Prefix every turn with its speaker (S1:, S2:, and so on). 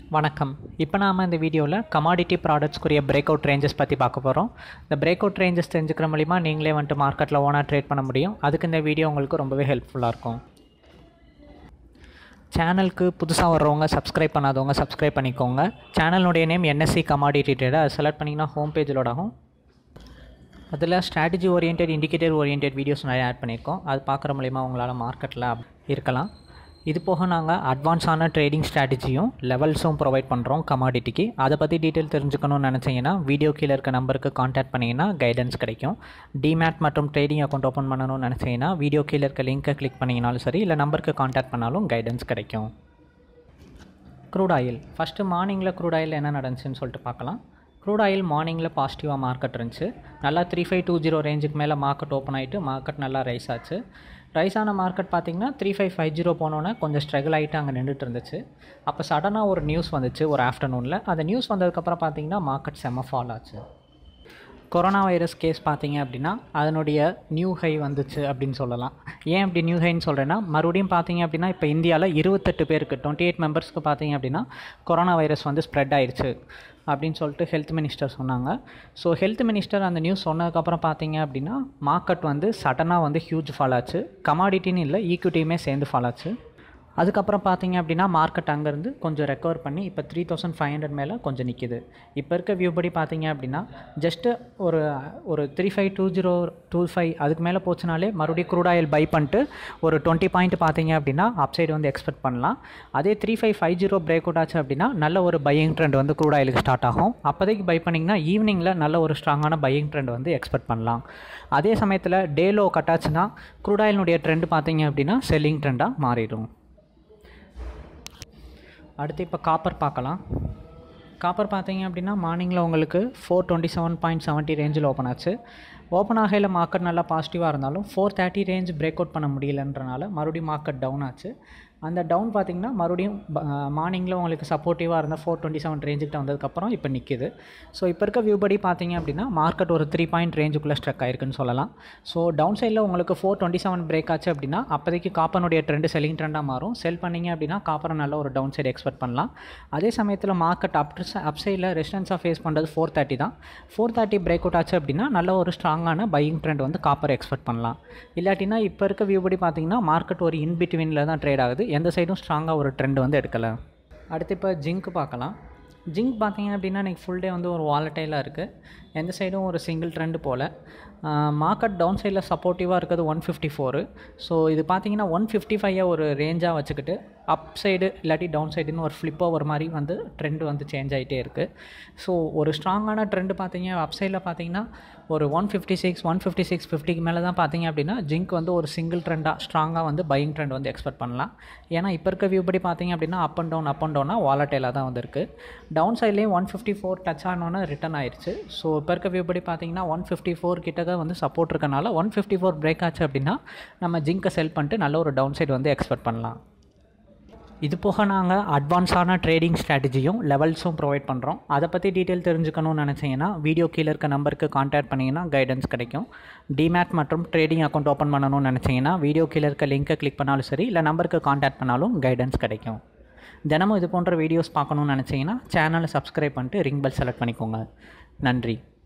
S1: வணக்கம் இப்போ நாம் இந்த வீடியோவில் கமாடிட்டி ப்ராடக்ட்ஸ்க்குரிய பிரேக் அவுட் ரேஞ்சஸ் பற்றி பார்க்க போகிறோம் இந்த பிரேக் அவுட் ரேஞ்சஸ் தெரிஞ்சுக்கிற மூலிமா நீங்களே வந்துட்டு மார்க்கெட்டில் ஓனாக ட்ரேட் பண்ண முடியும் அதுக்கு இந்த வீடியோ உங்களுக்கு ரொம்பவே ஹெல்ப்ஃபுல்லாக இருக்கும் சேனலுக்கு புதுசாக வர்றவங்க சப்ஸ்கிரைப் பண்ணாதவங்க சப்ஸ்கிரைப் பண்ணிக்கோங்க சேனலுடைய நேம் என்எஸ்சி கமாடிட்டி ட்ரேடர் அதை செலக்ட் பண்ணிங்கன்னா ஹோம் பேஜில் ஆகும் அதில் strategy oriented indicator oriented videos நிறைய ஆட் பண்ணியிருக்கோம் அது பார்க்குற மூலிமா உங்களால் மார்க்கெட்டில் இருக்கலாம் இது போக நாங்கள் அட்வான்ஸான ட்ரேடிங் ஸ்ட்ராட்டஜியும் லெவல்ஸும் ப்ரொவைட் பண்ணுறோம் கமாடிட்டிக்கு அதை பற்றி டீட்டெயில் தெரிஞ்சுக்கணும்னு நினச்சிங்கன்னா வீடியோ கீழே இருக்க நம்பருக்கு காண்டாக்ட் பண்ணிங்கன்னா கைடன்ஸ் கிடைக்கும் டிமேட் மற்றும் ட்ரேடிங் அக்கௌண்ட் ஓப்பன் பண்ணணும்னு நினச்சிங்கன்னா வீடியோ கீழே இருக்க லிங்க்கை கிளிக் பண்ணிங்கனாலும் சரி இல்லை நம்பருக்கு காண்டாக்ட் பண்ணாலும் கைடன்ஸ் கிடைக்கும் க்ரூட் ஆயில் ஃபஸ்ட்டு மார்னிங்கில் க்ரூட் ஆயில் என்ன நடந்துச்சுன்னு சொல்லிட்டு பார்க்கலாம் க்ரூட் ஆயில் மார்னிங்கில் பாசிட்டிவாக மார்க்கெட் இருந்துச்சு நல்லா த்ரீ ஃபைவ் டூ ஜீரோ ரேஞ்சுக்கு மேலே மார்க்கெட் ஓப்பன் ஆகிட்டு மார்க்கெட் நல்லா ரைஸ் ஆச்சு ரைஸ் ஆன மார்க்கெட் பார்த்திங்கன்னா த்ரீ ஃபைவ் ஃபைவ் ஜீரோ போனோன்னே கொஞ்சம் ஸ்ட்ரகிள் ஆகிட்டு அங்கே நின்றுட்டு இருந்துச்சு அப்போ சடனாக ஒரு நியூஸ் வந்துச்சு ஒரு ஆஃப்டர்நூனில் அந்த நியூஸ் வந்ததுக்கப்புறம் பார்த்திங்கன்னா மார்க்கெட் செம்ம ஃபால் ஆச்சு கொரோனா வைரஸ் கேஸ் பார்த்தீங்க அப்படின்னா அதனுடைய நியூ ஹை வந்துச்சு அப்படின்னு சொல்லலாம் ஏன் அப்படி நியூ ஹைன்னு சொல்கிறேன்னா மறுபடியும் பார்த்தீங்க அப்படின்னா இப்போ இந்தியாவில் இருபத்தெட்டு பேருக்கு டுவெண்ட்டி எயிட் மெம்பர்ஸ்க்கு பார்த்தீங்க அப்படின்னா கொரோனா வைரஸ் வந்து ஸ்ப்ரெட் ஆயிடுச்சு அப்படின்னு சொல்லிட்டு ஹெல்த் மினிஸ்டர் சொன்னாங்க ஸோ ஹெல்த் மினிஸ்டர் அந்த நியூஸ் சொன்னதுக்கப்புறம் பார்த்தீங்க அப்படின்னா மார்க்கெட் வந்து சடனாக வந்து ஹியூஜ் ஃபால் ஆச்சு கமாடிட்டின்னு இல்லை ஈக்விட்டியுமே சேர்ந்து ஃபால் ஆச்சு அதுக்கப்புறம் பார்த்தீங்க அப்படின்னா மார்க்கெட் அங்கேருந்து கொஞ்சம் ரெக்கவர் பண்ணி இப்போ த்ரீ தௌசண்ட் ஃபைவ் ஹண்ட்ரட் மேலே கொஞ்சம் நிற்கிது இப்போ இருக்க வியூ படி பார்த்தீங்க அப்படின்னா ஜஸ்ட்டு ஒரு ஒரு three five two zero two five அதுக்கு மேலே போச்சுனாலே மறுபடியும் க்ரூட் ஆயில் பை பண்ணிட்டு ஒரு டுவெண்ட்டி பாயிண்ட் பார்த்தீங்க அப்படின்னா அப்சைடு வந்து எக்ஸ்பெக்ட் பண்ணலாம் அதே three five five zero break out ஆச்சு அப்படின்னா நல்ல ஒரு பையிங் ட்ரெண்ட் வந்து க்ரூட் ஆயிலுக்கு ஸ்டார்ட் ஆகும் அப்போதைக்கு பை பண்ணிங்கன்னா ஈவினிங்கில் நல்ல ஒரு ஸ்ட்ராங்கான பையிங் ட்ரெண்ட் வந்து எக்ஸ்பெக்ட் பண்ணலாம் அதே சமயத்தில் டேலோ கட்டாச்சுன்னா க்ரூட் ஆயிலுடைய ட்ரெண்ட் பார்த்தீங்க அப்படின்னா செல்லிங் ட்ரெண்டாக மாறிடும் அடுத்து இப்போ காப்பர் பார்க்கலாம் காப்பர் பார்த்தீங்க அப்படின்னா மார்னிங்கில் உங்களுக்கு four twenty seven point seventy ரேஞ்சில் ஓப்பன் ஆச்சு ஓப்பன் ஆகையில் மார்க்கெட் நல்லா பாசிட்டிவாக இருந்தாலும் four thirty range break out பண்ண முடியலன்றனால மறுபடியும் மார்க்கெட் டவுன் ஆச்சு அந்த டவுன் பார்த்திங்கன்னா மறுபடியும் மார்னிங்கில் உங்களுக்கு சப்போர்ட்டிவாக இருந்தால் ஃபோர் டுவெண்ட்டி செவன் ரேஞ்சுக்கிட்ட வந்ததுக்கப்புறம் இப்போ நிற்கிது ஸோ இப்போ இருக்க வியூ படி பார்த்தீங்க அப்படின்னா மார்க்கெட் ஒரு த்ரீ பாயிண்ட் ரேஞ்சுக்குள்ளே ஸ்ட்ரக் ஆயிருக்குன்னு சொல்லலாம் ஸோ டவுன் சைடில் உங்களுக்கு ஃபோர் டுவெண்ட்டி செவன் பிரேக் ஆச்சு அப்படின்னா அப்போதைக்கு காப்பனுடைய ட்ரெண்டு செல்லிங் ட்ரெண்டாக மாறும் செல் பண்ணிங்க அப்படின்னா காப்பரை நல்ல ஒரு டவுன் சைடு எக்ஸ்பெக்ட் பண்ணலாம் அதே சமயத்தில் மார்க்கெட் அப் அப் சைடில் ரெசிடன்ஸாக ஃபேஸ் பண்ணுறது ஃபோர் தேர்ட்டி தான் ஃபோர் தேர்ட்டி பிரேக் அவுட் ஆச்சு அப்படின்னா நல்ல ஒரு ஸ்ட்ராங்கான பையிங் ட்ரெண்ட் வந்து காப்பர் எக்ஸ்பெக்ட் பண்ணலாம் இல்லாட்டினா இப்போ இருக்க வியூ படி பார்த்தீங்கன்னா மார்க்கெட் ஒரு இன் பிட்வீனில் தான் ட்ரேட் ஆகுது எந்த சைடும் ஸ்ட்ராங்காக ஒரு ட்ரெண்ட் வந்து எடுக்கலை அடுத்து இப்போ ஜிங்க் பார்க்கலாம் ஜிங்க் பார்த்தீங்க அப்படின்னா இன்றைக்கி ஃபுல் டே வந்து ஒரு வாலட்டைலாக இருக்குது எந்த சைடும் ஒரு சிங்கிள் ட்ரெண்டு போல் மார்க்கெட் டவுன் சைடில் சப்போர்ட்டிவாக இருக்கிறது ஒன் ஃபிஃப்டி ஃபோரு ஸோ இது பார்த்தீங்கன்னா ஒன் ஃபிஃப்டி ஃபைவை ஒரு ரேஞ்சாக வச்சுக்கிட்டு அப் சைடு இல்லாட்டி டவுன் சைடுன்னு ஒரு ஃப்ளிப் ஓவர் மாதிரி வந்து ட்ரெண்டு வந்து சேஞ்ச் ஆகிட்டே இருக்குது ஸோ ஒரு ஸ்ட்ராங்கான ட்ரெண்டு பார்த்தீங்க அப் சைடில் பார்த்தீங்கன்னா ஒரு one fifty six one fifty six ஃபிஃப்டிக்கு மேலே தான் பார்த்தீங்க அப்படின்னா ஜிங்க் வந்து ஒரு சிங்கிள் ட்ரெண்டாக ஸ்ட்ராங்காக வந்து பையிங் ட்ரெண்ட் வந்து எக்ஸ்பெக்ட் பண்ணலாம் ஏன்னா இப்போ இருக்க வியூ படி பார்த்தீங்க அப்படின்னா up and down up and டவுனாக வாலட்டைலாக தான் வந்திருக்கு டவுன் சைட்லேயும் ஒன் ஃபிஃப்டி ஃபோர் டச் ஆனோன்னு ரிட்டன் ஆயிடுச்சு ஸோ இப்போ இருக்க வியூ படி பார்த்தீங்கன்னா ஒன் ஃபிஃப்டி ஃபோர் கிட்ட வந்து சப்போர்ட் இருக்கனால ஒன் ஃபிஃப்டி ஃபோர் பிரேக் ஆச்சு அப்படின்னா நம்ம ஜிங்கை செல் பண்ணிட்டு நல்ல ஒரு டவுன் சைடு வந்து எக்ஸ்பெக்ட் பண்ணலாம் இது போக நாங்கள் அட்வான்ஸான ட்ரேடிங் ஸ்ட்ராட்டஜியும் லெவல்ஸும் ப்ரொவைட் பண்ணுறோம் அதை பற்றி டீட்டெயில் தெரிஞ்சுக்கணும்னு நினச்சிங்கன்னா வீடியோ கீழே இருக்க நம்பருக்கு காண்டாக்ட் பண்ணிங்கன்னா கைடன்ஸ் கிடைக்கும் டிமேட் மற்றும் ட்ரேடிங் அக்கௌண்ட் ஓப்பன் பண்ணணும்னு நினச்சிங்கன்னா வீடியோ கீழே இருக்க லிங்க்கை கிளிக் பண்ணாலும் சரி இல்லை நம்பருக்கு காண்டாக்ட் பண்ணாலும் கைடன்ஸ் கிடைக்கும் தினமும் இது போன்ற வீடியோஸ் பார்க்கணுன்னு நினச்சிங்கன்னா சேனலை சப்ஸ்கிரைப் பண்ணிட்டு ரிங் பெல் செலக்ட் பண்ணிக்கோங்க நன்றி